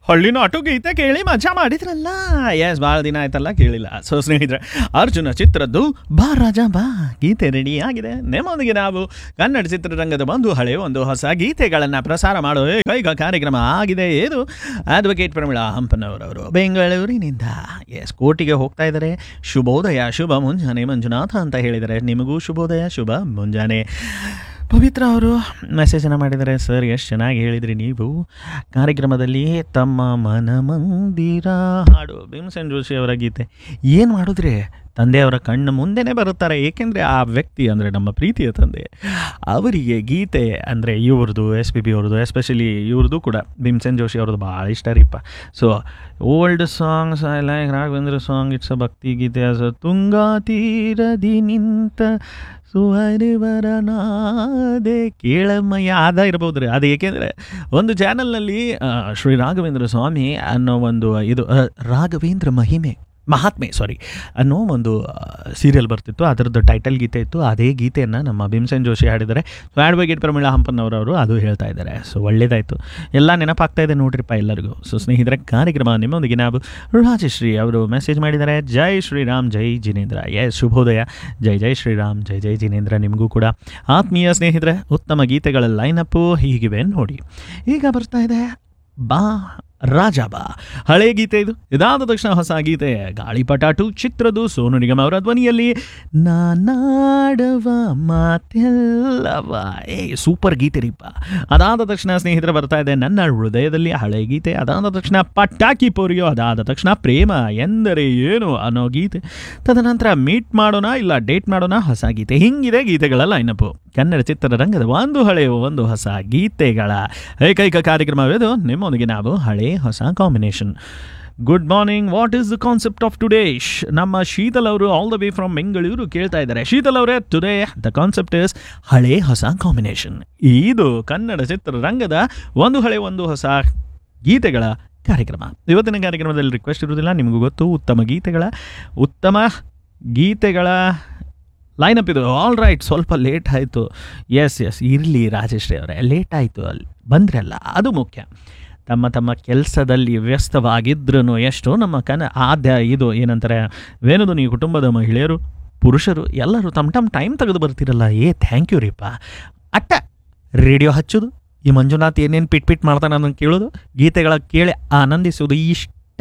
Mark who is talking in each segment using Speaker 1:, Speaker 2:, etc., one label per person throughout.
Speaker 1: ಹಳ್ಳಿ ನಾಟು ಗೀತೆ ಕೇಳಿ ಮಜಾ ಮಾಡಿದ್ರಲ್ಲ ಎಸ್ ಭಾಳ ದಿನ ಆಯ್ತಲ್ಲ ಕೇಳಿಲ್ಲ ಸೊ ಸ್ನೇಹಿತರೆ ಅರ್ಜುನ ಚಿತ್ರದ್ದು ಬಾ ರಾಜ ಬಾ ಗೀತೆ ರೆಡಿ ಆಗಿದೆ ನಿಮ್ಮೊಂದಿಗೆ ನಾವು ಕನ್ನಡ ಚಿತ್ರರಂಗದ ಒಂದು ಹಳೆ ಒಂದು ಹೊಸ ಗೀತೆಗಳನ್ನು ಪ್ರಸಾರ ಮಾಡೋ ಏಕೈಕ ಕಾರ್ಯಕ್ರಮ ಆಗಿದೆ ಇದು ಅಡ್ವೊಕೇಟ್ ಪ್ರಮಿಳಾ ಹಂಪನವರವರು ಬೆಂಗಳೂರಿನಿಂದ ಎಸ್ ಕೋಟಿಗೆ ಹೋಗ್ತಾ ಇದ್ದಾರೆ ಶುಭೋದಯ ಶುಭ ಮುಂಜಾನೆ ಮಂಜುನಾಥ ಅಂತ ಹೇಳಿದ್ದಾರೆ ನಿಮಗೂ ಶುಭೋದಯ ಶುಭ ಮುಂಜಾನೆ ಪವಿತ್ರ ಅವರು ಮೆಸೇಜನ್ನು ಮಾಡಿದ್ದಾರೆ ಸರ್ ಎಷ್ಟು ಚೆನ್ನಾಗಿ ಹೇಳಿದ್ರಿ ನೀವು ಕಾರ್ಯಕ್ರಮದಲ್ಲಿ ತಮ್ಮ ಮನ ಮಂದಿರ ಹಾಡು ಭೀಮಸೇನ್ ಜೋಶಿ ಅವರ ಗೀತೆ ಏನು ಮಾಡಿದ್ರಿ ತಂದೆಯವರ ಕಣ್ಣು ಮುಂದೆನೇ ಬರುತ್ತಾರೆ ಏಕೆಂದರೆ ಆ ವ್ಯಕ್ತಿ ಅಂದರೆ ನಮ್ಮ ಪ್ರೀತಿಯ ತಂದೆ ಅವರಿಗೆ ಗೀತೆ ಅಂದರೆ ಇವ್ರದ್ದು ಎಸ್ ಪಿ ಬಿ ಅವ್ರದ್ದು ಎಸ್ಪೆಷಲಿ ಇವ್ರದ್ದು ಕೂಡ ಭೀಮಸೇನ್ ಜೋಶಿ ಅವ್ರದ್ದು ಭಾಳ ಇಷ್ಟ ರೀಪ್ಪ so old songs I like Raghavendra song it's a bhakti geethe as Tunga ತೀರದಿ ನಿಂತ ಸುಹರಿವರನಾದೆ ಕೇಳಮ್ಮಯ್ಯ ಆದ ಇರ್ಬೋದು ರೀ ಅದು ಏಕೆಂದರೆ ಒಂದು ಚಾನಲ್ನಲ್ಲಿ ಶ್ರೀ ರಾಘವೇಂದ್ರ ಸ್ವಾಮಿ ಅನ್ನೋ ಒಂದು ಇದು ಆ, ರಾಘವೇಂದ್ರ ಮಹಿಮೆ ಮಹಾತ್ಮೆ ಸಾರಿ ಅನ್ನೋ ಒಂದು ಸೀರಿಯಲ್ ಬರ್ತಿತ್ತು ಅದರದ್ದು ಟೈಟಲ್ ಗೀತೆ ಇತ್ತು ಅದೇ ಗೀತೆಯನ್ನು ನಮ್ಮ ಭೀಮಸೇನ್ ಜೋಶಿ ಹಾಡಿದ್ದಾರೆ ಸೊ ಅಡ್ವೊಕೇಟ್ ಪ್ರಮೀಳಾ ಹಂಪನ್ನವರವರು ಅದು ಹೇಳ್ತಾ ಇದ್ದಾರೆ ಸೊ ಒಳ್ಳೇದಾಯಿತು ಎಲ್ಲ ನೆನಪಾಗ್ತಾ ಇದೆ ನೋಡ್ರಿಪ್ಪ ಎಲ್ಲರಿಗೂ ಸೊ ಸ್ನೇಹಿತರೆ ಕಾರ್ಯಕ್ರಮ ನಿಮ್ಮೊಂದಿಗೆ ನಾವು ರಾಜಶ್ರೀ ಅವರು ಮೆಸೇಜ್ ಮಾಡಿದ್ದಾರೆ ಜೈ ಶ್ರೀರಾಮ್ ಜೈ ಜಿನೇಂದ್ರ ಎಸ್ ಶುಭೋದಯ ಜೈ ಜೈ ಶ್ರೀರಾಮ್ ಜೈ ಜೈ ಜಿನೇಂದ್ರ ನಿಮಗೂ ಕೂಡ ಆತ್ಮೀಯ ಸ್ನೇಹಿತರೆ ಉತ್ತಮ ಗೀತೆಗಳ ಲೈನಪ್ಪು ಹೀಗಿವೆ ನೋಡಿ ಈಗ ಬರ್ತಾ ಇದೆ ಬಾ ರಾಜ ಬಾ ಹಳೆ ಗೀತೆ ಇದು ಇದಾದ ತಕ್ಷಣ ಹೊಸ ಗೀತೆ ಗಾಳಿಪಟಾಟು ಚಿತ್ರದು ಸೋನು ನಿಗಮ್ ಅವರ ಧ್ವನಿಯಲ್ಲಿ ನಾನಾಡವ ಮಾತೆಲ್ಲವ ಏ ಸೂಪರ್ ಗೀತೆ ರೀಪ ಅದಾದ ತಕ್ಷಣ ಸ್ನೇಹಿತರೆ ಬರ್ತಾ ಇದೆ ನನ್ನ ಹೃದಯದಲ್ಲಿ ಹಳೆ ಗೀತೆ ಅದಾದ ತಕ್ಷಣ ಪಟಾಕಿ ಪೋರಿಯೋ ಅದಾದ ತಕ್ಷಣ ಪ್ರೇಮ ಎಂದರೆ ಏನು ಅನ್ನೋ ಗೀತೆ ತದನಂತರ ಮೀಟ್ ಮಾಡೋಣ ಇಲ್ಲ ಡೇಟ್ ಮಾಡೋಣ ಹೊಸ ಗೀತೆ ಹಿಂಗಿದೆ ಗೀತೆಗಳ ಲೈನಪ್ಪು ಕನ್ನಡ ಚಿತ್ರರಂಗದ ಒಂದು ಹಳೆಯ ಒಂದು ಹೊಸ ಗೀತೆಗಳ ಏಕೈಕ ಕಾರ್ಯಕ್ರಮವಿದು ನಿಮ್ಮೊಂದಿಗೆ ನಾವು ಹಳೆ ಹೊಸ combination good morning what is the concept of today's ನಮ್ಮ ಶೀತಲ್ ಅವರು all the way from Bengaluru ಕೇಳ್ತಾ ಇದ್ದಾರೆ ಶೀತಲ್ ಅವರೇ ಟುಡೇ ದ ಕಾನ್ಸೆಪ್ಟ್ ಇಸ್ ಹಳೆ ಹೊಸ ಕಾಂಬಿನೇಷನ್ ಇದು ಕನ್ನಡ ಚಿತ್ರರಂಗದ ಒಂದು ಹಳೆ ಒಂದು ಹೊಸ ಗೀತೆಗಳ ಕಾರ್ಯಕ್ರಮ ಇವತ್ತಿನ ಕಾರ್ಯಕ್ರಮದಲ್ಲಿ ರಿಕ್ವೆಸ್ಟ್ ಇರುವುದಿಲ್ಲ ನಿಮಗೂ ಗೊತ್ತು ಉತ್ತಮ ಗೀತೆಗಳ ಉತ್ತಮ ಗೀತೆಗಳ ಲೈನಪ್ ಇದು ಆಲ್ ರೈಟ್ ಸ್ವಲ್ಪ ಲೇಟ್ ಆಯಿತು ಎಸ್ ಎಸ್ ಇರಲಿ ರಾಜಶ್ರೀ ಅವರೇ ಲೇಟ್ ಆಯಿತು ಅಲ್ಲಿ ಬಂದ್ರಲ್ಲ ಅದು ಮುಖ್ಯ ತಮ್ಮ ತಮ್ಮ ಕೆಲಸದಲ್ಲಿ ವ್ಯಸ್ತವಾಗಿದ್ರೂ ಎಷ್ಟೋ ನಮ್ಮ ಕನ ಆದ್ಯ ಇದು ಏನಂತಾರೆ ವೇಣುಧ್ವನಿ ಕುಟುಂಬದ ಮಹಿಳೆಯರು ಪುರುಷರು ಎಲ್ಲರೂ ತಮ್ಮ ತಮ್ಮ ಟೈಮ್ ತೆಗೆದು ಬರ್ತಿರಲ್ಲ ಏ ಥ್ಯಾಂಕ್ ಯು ರೀಪ ಅಟ್ಟ ರೇಡಿಯೋ ಹಚ್ಚೋದು ಈ ಮಂಜುನಾಥ್ ಏನೇನು ಪಿಟ್ ಪಿಟ್ ಮಾಡ್ತಾನೆ ಅದನ್ನು ಕೇಳೋದು ಗೀತೆಗಳ ಕೇಳಿ ಆನಂದಿಸೋದು ಇಷ್ಟ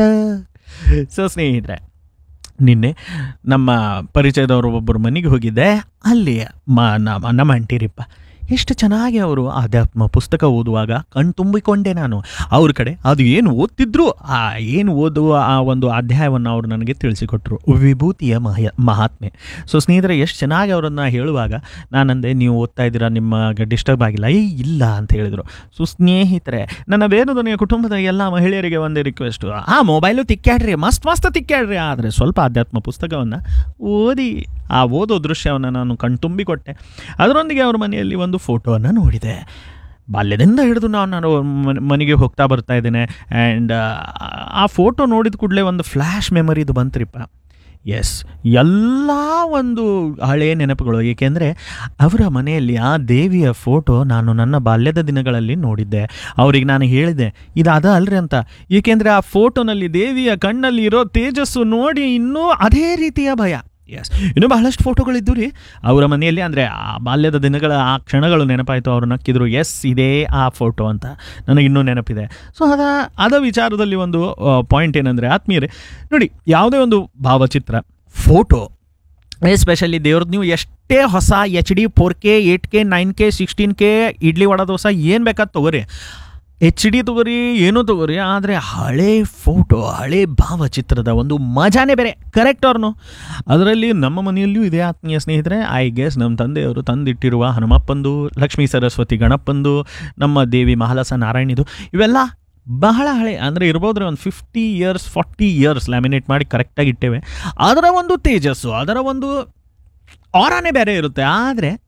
Speaker 1: ಸೊ ಸ್ನೇಹಿತರೆ ನಿನ್ನೆ ನಮ್ಮ ಪರಿಚಯದವರು ಒಬ್ಬರು ಮನೆಗೆ ಹೋಗಿದ್ದೆ ಅಲ್ಲಿ ಮ ನಮ್ಮ ನಮ್ಮ ಅಂಟಿರಿಪ್ಪ ಎಷ್ಟು ಚೆನ್ನಾಗಿ ಅವರು ಆಧ್ಯಾತ್ಮ ಪುಸ್ತಕ ಓದುವಾಗ ಕಣ್ ತುಂಬಿಕೊಂಡೆ ನಾನು ಅವ್ರ ಕಡೆ ಅದು ಏನು ಓದ್ತಿದ್ರು ಆ ಏನು ಓದುವ ಆ ಒಂದು ಅಧ್ಯಾಯವನ್ನು ಅವರು ನನಗೆ ತಿಳಿಸಿಕೊಟ್ರು ವಿಭೂತಿಯ ಮಹ ಮಹಾತ್ಮೆ ಸೊ ಸ್ನೇಹಿತರೆ ಎಷ್ಟು ಚೆನ್ನಾಗಿ ಅವರನ್ನು ಹೇಳುವಾಗ ನಾನಂದೆ ನೀವು ಓದ್ತಾ ಇದ್ದೀರಾ ನಿಮಗೆ ಡಿಸ್ಟರ್ಬ್ ಆಗಿಲ್ಲ ಏ ಇಲ್ಲ ಅಂತ ಹೇಳಿದರು ಸೊ ಸ್ನೇಹಿತರೆ ನನ್ನ ವೇಣುಧ್ವನಿಯ ಕುಟುಂಬದ ಎಲ್ಲ ಮಹಿಳೆಯರಿಗೆ ಒಂದೇ ರಿಕ್ವೆಸ್ಟು ಆ ಮೊಬೈಲು ತಿಕ್ಕಾಡ್ರಿ ಮಸ್ತ್ ಮಸ್ತ್ ತಿಕ್ಕಾಡ್ರಿ ಆದರೆ ಸ್ವಲ್ಪ ಆಧ್ಯಾತ್ಮ ಪುಸ್ತಕವನ್ನು ಓದಿ ಆ ಓದೋ ದೃಶ್ಯವನ್ನು ನಾನು ಕಣ್ತುಂಬಿಕೊಟ್ಟೆ ಅದರೊಂದಿಗೆ ಅವ್ರ ಮನೆಯಲ್ಲಿ ಒಂದು ಫೋಟೋವನ್ನು ನೋಡಿದೆ ಬಾಲ್ಯದಿಂದ ಹಿಡಿದು ನಾವು ನಾನು ಮನ್- ಮನೆಗೆ ಹೋಗ್ತಾ ಬರ್ತಾ ಇದ್ದೇನೆ ಆ್ಯಂಡ್ ಆ ಫೋಟೋ ನೋಡಿದ ಕೂಡಲೇ ಒಂದು ಫ್ಲ್ಯಾಶ್ ಮೆಮರಿದು ಬಂತ್ರಿಪ್ಪ ಎಸ್ ಎಲ್ಲ ಒಂದು ಹಳೆಯ ನೆನಪುಗಳು ಏಕೆಂದರೆ ಅವರ ಮನೆಯಲ್ಲಿ ಆ ದೇವಿಯ ಫೋಟೋ ನಾನು ನನ್ನ ಬಾಲ್ಯದ ದಿನಗಳಲ್ಲಿ ನೋಡಿದ್ದೆ ಅವ್ರಿಗೆ ನಾನು ಹೇಳಿದೆ ಇದು ಅದ ಅಲ್ರಿ ಅಂತ ಏಕೆಂದರೆ ಆ ಫೋಟೋನಲ್ಲಿ ದೇವಿಯ ಕಣ್ಣಲ್ಲಿ ಇರೋ ತೇಜಸ್ಸು ನೋಡಿ ಇನ್ನೂ ಅದೇ ರೀತಿಯ ಭಯ ಎಸ್ ಇನ್ನೂ ಬಹಳಷ್ಟು ಫೋಟೋಗಳಿದ್ದು ರೀ ಅವರ ಮನೆಯಲ್ಲಿ ಅಂದರೆ ಆ ಬಾಲ್ಯದ ದಿನಗಳ ಆ ಕ್ಷಣಗಳು ನೆನಪಾಯಿತು ಅವರು ನಕ್ಕಿದ್ರು ಎಸ್ ಇದೇ ಆ ಫೋಟೋ ಅಂತ ನನಗೆ ಇನ್ನೂ ನೆನಪಿದೆ ಸೊ ಅದ ಅದ ವಿಚಾರದಲ್ಲಿ ಒಂದು ಪಾಯಿಂಟ್ ಏನಂದರೆ ಆತ್ಮೀಯರೇ ನೋಡಿ ಯಾವುದೇ ಒಂದು ಭಾವಚಿತ್ರ ಫೋಟೋ ಎಸ್ಪೆಷಲಿ ದೇವ್ರದ್ದು ನೀವು ಎಷ್ಟೇ ಹೊಸ H D four K eight K nine K sixteen K idli vada dosa ಏನು ಬೇಕಾದ್ ತೊಗೋರಿ ಎಚ್ ಡಿ ತೊಗೋರಿ ಏನೂ ತೊಗೋರಿ ಆದರೆ ಹಳೆ ಫೋಟೋ ಹಳೆ ಭಾವಚಿತ್ರದ ಒಂದು ಮಜಾನೇ ಬೇರೆ ಕರೆಕ್ಟ್ ಅವ್ರನ್ನು ಅದರಲ್ಲಿ ನಮ್ಮ ಮನೆಯಲ್ಲಿಯೂ ಇದೆ ಆತ್ಮೀಯ ಸ್ನೇಹಿತರೆ ಐ ಗೆಸ್ ನಮ್ಮ ತಂದೆಯವರು ತಂದಿಟ್ಟಿರುವ ಹನುಮಪ್ಪಂದು ಲಕ್ಷ್ಮೀ ಸರಸ್ವತಿ ಗಣಪಂದು ನಮ್ಮ ದೇವಿ ಮಹಾಲಸ ನಾರಾಯಣಿದು ಇವೆಲ್ಲ ಬಹಳ ಹಳೆ ಅಂದರೆ ಇರ್ಬೋದ್ರೆ ಒಂದು fifty years forty years laminate ಮಾಡಿ ಕರೆಕ್ಟಾಗಿ ಇಟ್ಟೇವೆ ಅದರ ಒಂದು ತೇಜಸ್ಸು ಅದರ ಒಂದು ಆರಾನೇ ಬೇರೆ ಇರುತ್ತೆ ಆದರೆ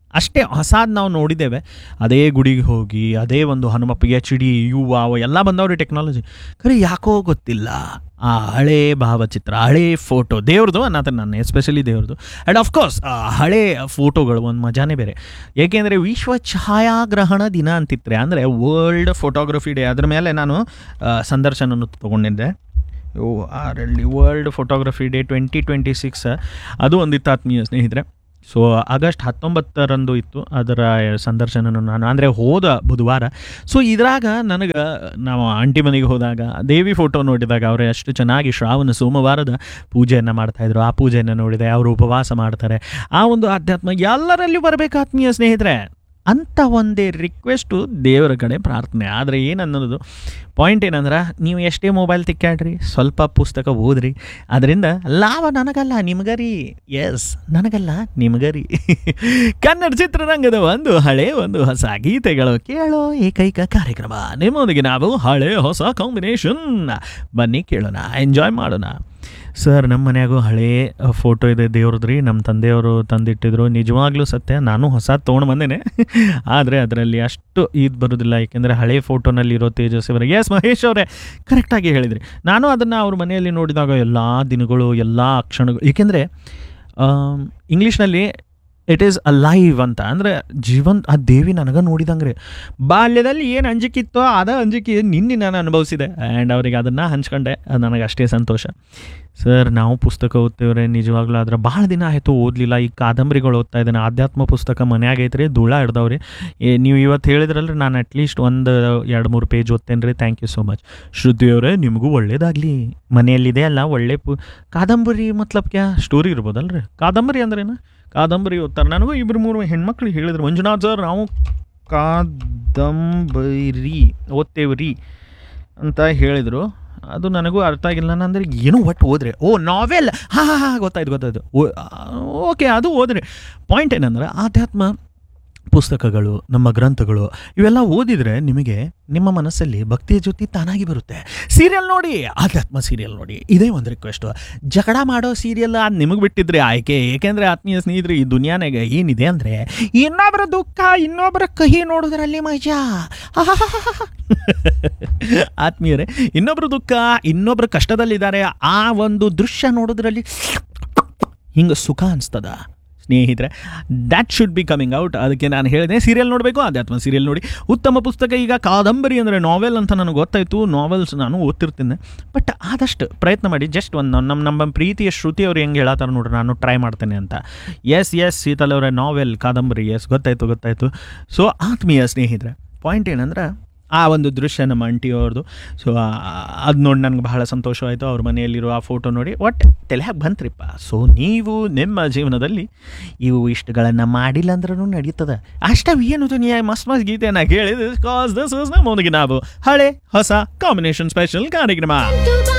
Speaker 1: ಅಷ್ಟೇ ಹೊಸಾದ್ ನಾವು ನೋಡಿದ್ದೇವೆ ಅದೇ ಗುಡಿಗೆ ಹೋಗಿ ಅದೇ ಒಂದು ಹನುಮಪ್ಪಿಗೆ ಚಿಡಿ ಇವು ಅವು ಎಲ್ಲ ಬಂದವ್ರಿ ಟೆಕ್ನಾಲಜಿ ಖರೆ ಯಾಕೋ ಗೊತ್ತಿಲ್ಲ ಆ ಹಳೇ ಭಾವಚಿತ್ರ ಹಳೇ ಫೋಟೋ ದೇವ್ರದ್ದು ಅನ್ನತ್ತೆ ನಾನು ಎಸ್ಪೆಷಲಿ ದೇವ್ರದ್ದು ಆ್ಯಂಡ್ ಅಫ್ಕೋರ್ಸ್ ಆ ಹಳೇ ಫೋಟೋಗಳು ಒಂದು ಮಜಾನೇ ಬೇರೆ ಏಕೆಂದರೆ ವಿಶ್ವ ಛಾಯಾಗ್ರಹಣ ದಿನ ಅಂತಿದ್ರೆ ಅಂದರೆ ವರ್ಲ್ಡ್ ಫೋಟೋಗ್ರಫಿ ಡೇ ಅದ್ರ ಮೇಲೆ ನಾನು ಆ, ಸಂದರ್ಶನ ತೊಗೊಂಡಿದ್ದೆ ಇವು ಆರಲ್ಲಿ world photography day twenty twenty six ಅದು ಒಂದಿತ್ತು ಆತ್ಮೀಯ ಸ್ನೇಹಿತರೆ ಸೊ ಆಗಸ್ಟ್ ಹತ್ತೊಂಬತ್ತರಂದು ಇತ್ತು ಅದರ ಸಂದರ್ಶನ ನಾನು ಅಂದರೆ ಹೋದ ಬುಧವಾರ ಸೊ ಇದ್ರಾಗ ನನಗೆ ನಾವು ಆಂಟಿ ಮನೆಗೆ ಹೋದಾಗ ದೇವಿ ಫೋಟೋ ನೋಡಿದಾಗ ಅವರು ಎಷ್ಟು ಚೆನ್ನಾಗಿ ಶ್ರಾವಣ ಸೋಮವಾರದ ಪೂಜೆಯನ್ನು ಮಾಡ್ತಾಯಿದ್ರು ಆ ಪೂಜೆಯನ್ನು ನೋಡಿದೆ ಅವರು ಉಪವಾಸ ಮಾಡ್ತಾರೆ ಆ ಒಂದು ಆಧ್ಯಾತ್ಮ ಎಲ್ಲರಲ್ಲಿ ಬರಬೇಕು ಆತ್ಮೀಯ ಸ್ನೇಹಿತರೆ ಅಂಥ ಒಂದೇ ರಿಕ್ವೆಸ್ಟು ದೇವರ ಕಡೆ ಪ್ರಾರ್ಥನೆ ಆದರೆ ಏನನ್ನೋದು ಪಾಯಿಂಟ್ ಏನಂದ್ರೆ ನೀವು ಎಷ್ಟೇ ಮೊಬೈಲ್ ತಿಕ್ಕಾಡ್ರಿ ಸ್ವಲ್ಪ ಪುಸ್ತಕ ಓದ್ರಿ ಅದರಿಂದ ಲಾಭ ನನಗಲ್ಲ ನಿಮಗರಿ ಎಸ್ ನನಗಲ್ಲ ನಿಮಗರಿ ಕನ್ನಡ ಚಿತ್ರರಂಗದ ಒಂದು ಹಳೆ ಒಂದು ಹೊಸ ಗೀತೆಗಳು ಕೇಳೋ ಏಕೈಕ ಕಾರ್ಯಕ್ರಮ ನಿಮ್ಮೊಂದಿಗೆ ನಾವು ಹಳೆ ಹೊಸ ಕಾಂಬಿನೇಷನ್ ಬನ್ನಿ ಕೇಳೋಣ ಎಂಜಾಯ್ ಮಾಡೋಣ ಸರ್ ನಮ್ಮ ಮನ್ಯಾಗೂ ಹಳೇ ಫೋಟೋ ಇದೆ ದೇವ್ರದ್ರಿ ನಮ್ಮ ತಂದೆಯವರು ತಂದಿಟ್ಟಿದ್ರು ನಿಜವಾಗ್ಲೂ ಸತ್ಯ ನಾನು ಹೊಸ ತೊಗೊಂಡು ಬಂದೇನೆ ಆದರೆ ಅದರಲ್ಲಿ ಅಷ್ಟು ಇದು ಬರೋದಿಲ್ಲ ಏಕೆಂದರೆ ಹಳೆ ಫೋಟೋನಲ್ಲಿ ಇರೋ ತೇಜಸ್ವಿ ಅವರಿಗೆ ಎಸ್ ಮಹೇಶ್ ಅವರೇ ಕರೆಕ್ಟಾಗಿ ಹೇಳಿದ್ರಿ ನಾನು ಅದನ್ನು ಅವ್ರ ಮನೆಯಲ್ಲಿ ನೋಡಿದಾಗ ಎಲ್ಲ ದಿನಗಳು ಎಲ್ಲ ಕ್ಷಣಗಳು ಏಕೆಂದರೆ ಇಂಗ್ಲೀಷ್ನಲ್ಲಿ ಇಟ್ ಈಸ್ ಅ ಲೈವ್ ಅಂತ ಅಂದರೆ ಜೀವನ್ ಆ ದೇವಿ ನನಗೆ ನೋಡಿದಂಗ್ರೆ ಬಾಲ್ಯದಲ್ಲಿ ಏನು ಅಂಜಿಕಿತ್ತೋ ಅದ ಅಂಜಿಕೆ ನಿನ್ನೆ ನಾನು ಅನುಭವಿಸಿದೆ ಆ್ಯಂಡ್ ಅವರಿಗೆ ಅದನ್ನು ಹಂಚ್ಕೊಂಡೆ ಅದು ನನಗೆ ಅಷ್ಟೇ ಸಂತೋಷ ಸರ್ ನಾವು ಪುಸ್ತಕ ಓದ್ತೇವ್ರೆ ನಿಜವಾಗ್ಲೂ ಆದ್ರೆ ಭಾಳ ದಿನ ಆಯಿತು ಓದಲಿಲ್ಲ ಈ ಕಾದಂಬರಿಗಳು ಓದ್ತಾ ಇದ್ದೇನೆ ಆಧ್ಯಾತ್ಮ ಪುಸ್ತಕ ಮನ್ಯಾಗ ಐತ್ರಿ ಧೂಳ ಹಿಡ್ದವ್ರಿ ಏ ನೀವು ಇವತ್ತು ಹೇಳಿದ್ರಲ್ರಿ ನಾನು ಅಟ್ಲೀಸ್ಟ್ ಒಂದು ಎರಡು ಮೂರು ಪೇಜ್ ಓದ್ತೇನೆ ರೀ ಥ್ಯಾಂಕ್ ಯು ಸೋ ಮಚ್ ಶ್ರುತಿಯವರೇ ನಿಮಗೂ ಒಳ್ಳೇದಾಗಲಿ ಮನೆಯಲ್ಲಿದೆ ಅಲ್ಲ ಒಳ್ಳೆ ಪು ಕಾದಂಬರಿ ಮತ್ಲಬ್ ಕ್ಯಾ ಸ್ಟೋರಿ ಇರ್ಬೋದಲ್ರಿ ಕಾದಂಬರಿ ಅಂದ್ರೇನು ಕಾದಂಬರಿ ಓದ್ತಾರೆ ನನಗೂ ಇಬ್ಬರು ಮೂರು ಹೆಣ್ಮಕ್ಳಿಗೆ ಹೇಳಿದ್ರು ಮಂಜುನಾಥ್ ಸರ್ ನಾವು ಕಾದಂಬರಿ ಓದ್ತೇವ್ರಿ ಅಂತ ಹೇಳಿದರು ಅದು ನನಗೂ ಅರ್ಥ ಆಗಿಲ್ಲ ನಾನು ಅಂದ್ರೆ ಏನೋ ಒಟ್ಟು ಓದ್ರೆ ಓ ನಾವೆಲ್ ಹಾಂ ಹಾಂ ಹಾಂ ಗೊತ್ತಾಯ್ತು ಗೊತ್ತಾಯ್ತು ಓ ಓಕೆ ಅದು ಓದ್ರಿ ಪಾಯಿಂಟ್ ಏನಂದ್ರೆ ಆಧ್ಯಾತ್ಮ ಪುಸ್ತಕಗಳು ನಮ್ಮ ಗ್ರಂಥಗಳು ಇವೆಲ್ಲ ಓದಿದರೆ ನಿಮಗೆ ನಿಮ್ಮ ಮನಸ್ಸಲ್ಲಿ ಭಕ್ತಿಯ ಜೊತೆ ತಾನಾಗಿ ಬರುತ್ತೆ ಸೀರಿಯಲ್ ನೋಡಿ ಆಧ್ಯಾತ್ಮ ಸೀರಿಯಲ್ ನೋಡಿ ಇದೇ ಒಂದು ರಿಕ್ವೆಸ್ಟು ಜಗಳ ಮಾಡೋ ಸೀರಿಯಲ್ ಅದು ನಿಮಗೆ ಬಿಟ್ಟಿದ್ರೆ ಆಯ್ಕೆ ಏಕೆಂದರೆ ಆತ್ಮೀಯ ಸ್ನೇಹಿತರು ಈ ದುನಿಯಾನಾಗ ಏನಿದೆ ಅಂದರೆ ಇನ್ನೊಬ್ಬರ ದುಃಖ ಇನ್ನೊಬ್ಬರ ಕಹಿ ನೋಡೋದ್ರಲ್ಲಿ ಮಜಾ ಆತ್ಮೀಯರೇ ಇನ್ನೊಬ್ಬರ ದುಃಖ ಇನ್ನೊಬ್ಬರ ಕಷ್ಟದಲ್ಲಿದ್ದಾರೆ ಆ ಒಂದು ದೃಶ್ಯ ನೋಡೋದ್ರಲ್ಲಿ ಹಿಂಗೆ ಸುಖ ಅನಿಸ್ತದ ಸ್ನೇಹಿತರೆ that should be coming out ಅದಕ್ಕೆ ನಾನು ಹೇಳಿದೆ ಸೀರಿಯಲ್ ನೋಡಬೇಕು ಅಧ್ಯಾತ್ಮ ಸೀರಿಯಲ್ ನೋಡಿ ಉತ್ತಮ ಪುಸ್ತಕ ಈಗ ಕಾದಂಬರಿ ಅಂದರೆ ನಾವೆಲ್ ಅಂತ ನನಗೆ ಗೊತ್ತಾಯಿತು ನಾವೆಲ್ಸ್ ನಾನು ಓದ್ತಿರ್ತೀನಿ ಬಟ್ ಆದಷ್ಟು ಪ್ರಯತ್ನ ಮಾಡಿ ಜಸ್ಟ್ ಒಂದು ನಮ್ಮ ನಮ್ಮ ಪ್ರೀತಿಯ ಶ್ರುತಿ ಅವ್ರು ಹೆಂಗೆ ಹೇಳತ್ತಾರ ನೋಡ್ರಿ ನಾನು ಟ್ರೈ ಮಾಡ್ತೇನೆ ಅಂತ ಎಸ್ ಎಸ್ ಶೀತಲ್ ಅವರ ನಾವೆಲ್ ಕಾದಂಬರಿ ಎಸ್ ಗೊತ್ತಾಯ್ತು ಗೊತ್ತಾಯ್ತು ಸೊ ಆತ್ಮೀಯ ಸ್ನೇಹಿತರೆ ಪಾಯಿಂಟ್ ಏನಂದ್ರೆ ಆ ಒಂದು ದೃಶ್ಯ ನಮ್ಮ ಆಂಟಿ ಅವ್ರದ್ದು ಸೊ ಅದು ನೋಡಿ ನನಗೆ ಬಹಳ ಸಂತೋಷವಾಯಿತು ಅವ್ರ ಮನೆಯಲ್ಲಿರೋ ಆ ಫೋಟೋ ನೋಡಿ ಒಟ್ಟು ತಲೆಯಾಗ ಬಂತ್ರಿಪ್ಪ ಸೊ ನೀವು ನಿಮ್ಮ ಜೀವನದಲ್ಲಿ ಇವು ಇಷ್ಟುಗಳನ್ನು ಮಾಡಿಲ್ಲ ಅಂದ್ರೂ ನಡೀತದೆ ಅಷ್ಟ ಏನು ದುನಿಯಾ ಮಸ್ತ್ ಮಸ್ತ್ ಗೀತೆಯನ್ನು ಕೇಳಿದ ಕಾಸ್ ದಿಸ್ ಇಸ್ ನಮ್ಮೊಂದಿಗೆ ನಾವು ಹಳೆ ಹೊಸ ಕಾಂಬಿನೇಷನ್ ಸ್ಪೆಷಲ್ ಕಾರ್ಯಕ್ರಮ
Speaker 2: Dubai.